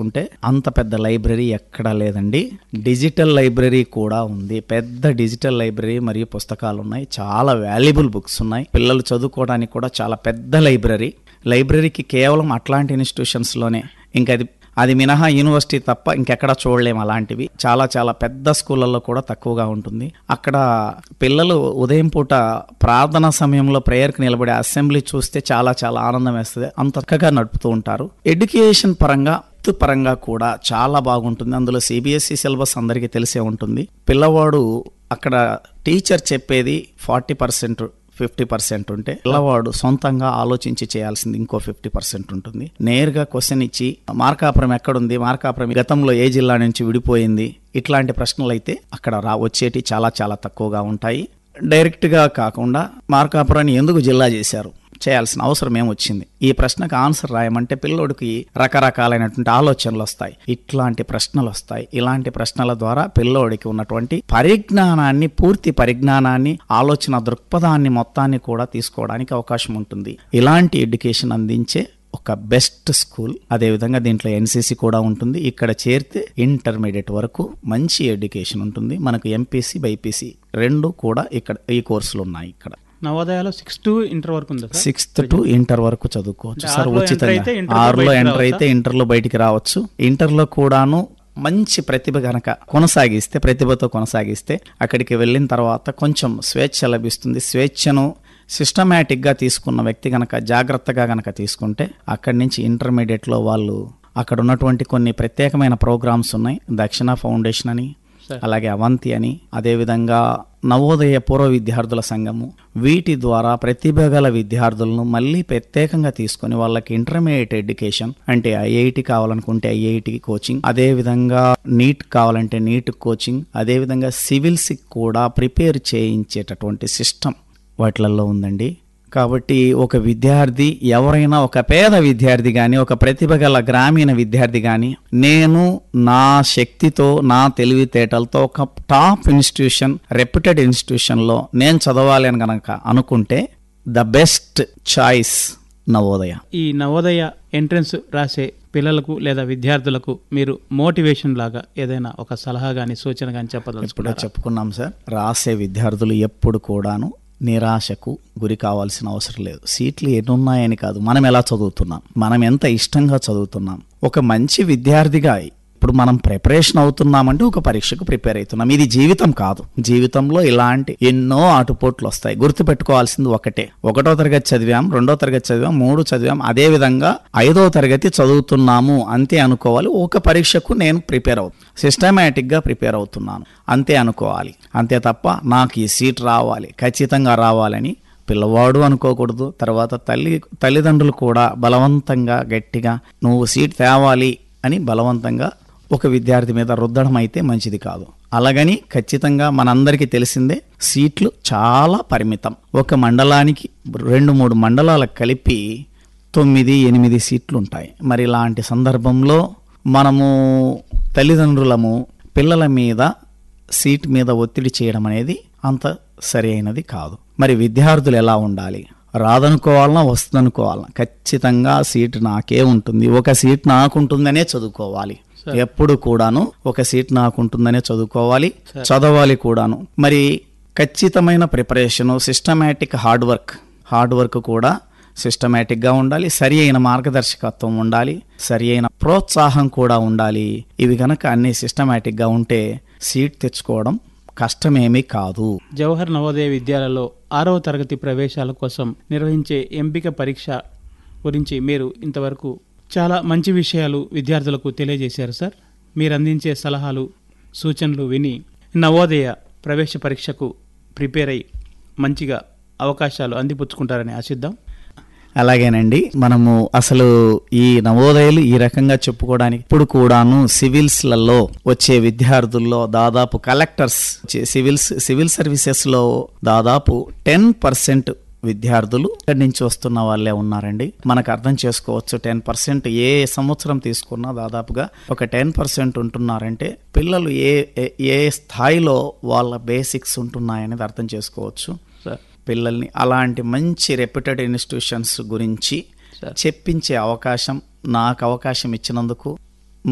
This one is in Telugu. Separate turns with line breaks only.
చూసుకుంటే అంత పెద్ద లైబ్రరీ ఎక్కడా లేదండి డిజిటల్ లైబ్రరీ కూడా ఉంది పెద్ద డిజిటల్ లైబ్రరీ మరియు పుస్తకాలు ఉన్నాయి చాలా వాల్యుబుల్ బుక్స్ ఉన్నాయి పిల్లలు చదువుకోవడానికి కూడా చాలా పెద్ద లైబ్రరీ లైబ్రరీకి కేవలం అట్లాంటి ఇన్స్టిట్యూషన్స్లోనే ఇంకా అది అది మినహా యూనివర్సిటీ తప్ప ఇంకెక్కడ చూడలేము అలాంటివి చాలా చాలా పెద్ద స్కూళ్ళల్లో కూడా తక్కువగా ఉంటుంది అక్కడ పిల్లలు ఉదయం పూట ప్రార్థనా సమయంలో ప్రేయర్కి నిలబడే అసెంబ్లీ చూస్తే చాలా చాలా ఆనందం వేస్తుంది అంత చక్కగా నడుపుతూ ఉంటారు ఎడ్యుకేషన్ పరంగా హెల్త్ పరంగా కూడా చాలా బాగుంటుంది అందులో సిబిఎస్ఈ సిలబస్ అందరికీ తెలిసే ఉంటుంది పిల్లవాడు అక్కడ టీచర్ చెప్పేది ఫార్టీ పర్సెంట్ ఫిఫ్టీ పర్సెంట్ ఉంటే పిల్లవాడు సొంతంగా ఆలోచించి చేయాల్సింది ఇంకో ఫిఫ్టీ పర్సెంట్ ఉంటుంది నేరుగా క్వశ్చన్ ఇచ్చి మార్కాపురం ఎక్కడుంది మార్కాపురం గతంలో ఏ జిల్లా నుంచి విడిపోయింది ఇట్లాంటి ప్రశ్నలు అయితే అక్కడ రా వచ్చేటి చాలా చాలా తక్కువగా ఉంటాయి డైరెక్ట్గా కాకుండా మార్కాపురాన్ని ఎందుకు జిల్లా చేశారు చేయాల్సిన అవసరం ఏమొచ్చింది ఈ ప్రశ్నకు ఆన్సర్ రాయమంటే పిల్లోడికి రకరకాలైనటువంటి ఆలోచనలు వస్తాయి ఇట్లాంటి ప్రశ్నలు వస్తాయి ఇలాంటి ప్రశ్నల ద్వారా పిల్లోడికి ఉన్నటువంటి పరిజ్ఞానాన్ని పూర్తి పరిజ్ఞానాన్ని ఆలోచన దృక్పథాన్ని మొత్తాన్ని కూడా తీసుకోవడానికి అవకాశం ఉంటుంది ఇలాంటి ఎడ్యుకేషన్ అందించే ఒక బెస్ట్ స్కూల్ అదేవిధంగా దీంట్లో ఎన్సీసీ కూడా ఉంటుంది ఇక్కడ చేరితే ఇంటర్మీడియట్ వరకు మంచి ఎడ్యుకేషన్ ఉంటుంది మనకు ఎంపీసీ బైపీసీ రెండు కూడా ఇక్కడ ఈ కోర్సులు ఉన్నాయి ఇక్కడ
నవోదయాలో సిక్స్ టు ఇంటర్ వరకు ఉందా సార్
సిక్స్త్ టు ఇంటర్ వరకు చదువుకోవచ్చు సార్
ఆరులో enter అయితే
ఉచితంగా
ఇంటర్లో
ఆరులో
బయటికి
ఎంటర్ అయితే ఇంటర్లో బయటికి రావచ్చు ఇంటర్లో కూడాను మంచి ప్రతిభ గనక కొనసాగిస్తే ప్రతిభతో కొనసాగిస్తే అక్కడికి వెళ్ళిన తర్వాత కొంచెం స్వేచ్ఛ లభిస్తుంది స్వేచ్ఛను సిస్టమేటిక్గా తీసుకున్న వ్యక్తి గనక జాగ్రత్తగా గనక తీసుకుంటే అక్కడి నుంచి ఇంటర్మీడియట్లో వాళ్ళు అక్కడ ఉన్నటువంటి కొన్ని ప్రత్యేకమైన ప్రోగ్రామ్స్ ఉన్నాయి దక్షిణ ఫౌండేషన్ అని
Sir.
అలాగే అవంతి అని అదేవిధంగా నవోదయ పూర్వ విద్యార్థుల సంఘము వీటి ద్వారా ప్రతిభ గల విద్యార్థులను మళ్ళీ ప్రత్యేకంగా తీసుకొని వాళ్ళకి ఇంటర్మీడియట్ ఎడ్యుకేషన్ అంటే ఐఐటి కావాలనుకుంటే ఐఐటి కోచింగ్ అదేవిధంగా నీట్ కావాలంటే నీట్ కోచింగ్ అదేవిధంగా సివిల్స్కి కూడా ప్రిపేర్ చేయించేటటువంటి సిస్టమ్ వాటిలలో ఉందండి కాబట్టి ఒక విద్యార్థి ఎవరైనా ఒక పేద విద్యార్థి కానీ ఒక ప్రతిభ గల గ్రామీణ విద్యార్థి కానీ నేను నా శక్తితో నా తెలివితేటలతో ఒక టాప్ ఇన్స్టిట్యూషన్ రెప్యూటెడ్ ఇన్స్టిట్యూషన్లో నేను చదవాలి అని కనుక అనుకుంటే ద బెస్ట్ చాయిస్ నవోదయ
ఈ నవోదయ ఎంట్రన్స్ రాసే పిల్లలకు లేదా విద్యార్థులకు మీరు మోటివేషన్ లాగా ఏదైనా ఒక సలహా కానీ సూచన కానీ
ఇప్పుడే
చెప్పదలుచుకున్నారు
చెప్పుకున్నాం సార్ రాసే విద్యార్థులు ఎప్పుడు కూడాను నిరాశకు గురి కావాల్సిన అవసరం లేదు సీట్లు ఎన్ని ఉన్నాయని కాదు మనం ఎలా చదువుతున్నాం మనం ఎంత ఇష్టంగా చదువుతున్నాం ఒక మంచి విద్యార్థిగా ఇప్పుడు మనం ప్రిపరేషన్ అవుతున్నామంటే ఒక పరీక్షకు ప్రిపేర్ అవుతున్నాం ఇది జీవితం కాదు జీవితంలో ఇలాంటి ఎన్నో ఆటుపోట్లు వస్తాయి గుర్తుపెట్టుకోవాల్సింది ఒకటే ఒకటో తరగతి చదివాం రెండో తరగతి చదివాం మూడు చదివాం అదే విధంగా ఐదో తరగతి చదువుతున్నాము అంతే అనుకోవాలి ఒక పరీక్షకు నేను ప్రిపేర్ అవుతాను సిస్టమేటిక్గా ప్రిపేర్ అవుతున్నాను అంతే అనుకోవాలి అంతే తప్ప నాకు ఈ సీట్ రావాలి ఖచ్చితంగా రావాలని పిల్లవాడు అనుకోకూడదు తర్వాత తల్లి తల్లిదండ్రులు కూడా బలవంతంగా గట్టిగా నువ్వు సీట్ తేవాలి అని బలవంతంగా ఒక విద్యార్థి మీద రుద్దడం అయితే మంచిది కాదు అలాగని ఖచ్చితంగా మనందరికీ తెలిసిందే సీట్లు చాలా పరిమితం ఒక మండలానికి రెండు మూడు మండలాలకు కలిపి తొమ్మిది ఎనిమిది సీట్లు ఉంటాయి మరి ఇలాంటి సందర్భంలో మనము తల్లిదండ్రులము పిల్లల మీద సీట్ మీద ఒత్తిడి చేయడం అనేది అంత సరి అయినది కాదు మరి విద్యార్థులు ఎలా ఉండాలి రాదనుకోవాలన్నా వస్తుందనుకోవాలన్నా ఖచ్చితంగా సీట్ నాకే ఉంటుంది ఒక సీట్ నాకుంటుందనే చదువుకోవాలి ఎప్పుడు కూడాను ఒక సీట్ నాకుంటుందనే చదువుకోవాలి చదవాలి కూడాను మరి ఖచ్చితమైన preparation systematic hard work hard work కూడా సిస్టమేటిక్గా ఉండాలి సరి అయిన మార్గదర్శకత్వం ఉండాలి సరి అయిన ప్రోత్సాహం కూడా ఉండాలి ఇవి కనుక అన్ని సిస్టమేటిక్గా ఉంటే సీట్ తెచ్చుకోవడం కష్టమేమీ కాదు
జవహర్ నవోదయ విద్యాలయంలో ఆరవ తరగతి ప్రవేశాల కోసం నిర్వహించే ఎంపిక పరీక్ష గురించి మీరు ఇంతవరకు చాలా మంచి విషయాలు విద్యార్థులకు తెలియజేశారు సార్ మీరు అందించే సలహాలు సూచనలు విని నవోదయ ప్రవేశ పరీక్షకు ప్రిపేర్ అయి మంచిగా అవకాశాలు అందిపుచ్చుకుంటారని ఆశిద్దాం
అలాగేనండి మనము అసలు ఈ నవోదయాలు ఈ రకంగా చెప్పుకోవడానికి ఇప్పుడు కూడాను సివిల్స్లలో వచ్చే విద్యార్థుల్లో దాదాపు కలెక్టర్స్ వచ్చే సివిల్స్ సివిల్ సర్వీసెస్లో దాదాపు టెన్ పర్సెంట్ విద్యార్థులు ఇక్కడి నుంచి వస్తున్న వాళ్ళే ఉన్నారండి మనకు అర్థం చేసుకోవచ్చు టెన్ పర్సెంట్ ఏ సంవత్సరం తీసుకున్నా దాదాపుగా ఒక టెన్ పర్సెంట్ ఉంటున్నారంటే పిల్లలు ఏ ఏ- ఏ స్థాయిలో వాళ్ళ బేసిక్స్ ఉంటున్నాయనేది అర్థం చేసుకోవచ్చు
సార్
పిల్లల్ని అలాంటి మంచి రెప్యూటెడ్ ఇన్స్టిట్యూషన్స్ గురించి
సార్.
చెప్పించే అవకాశం నాకు అవకాశం ఇచ్చినందుకు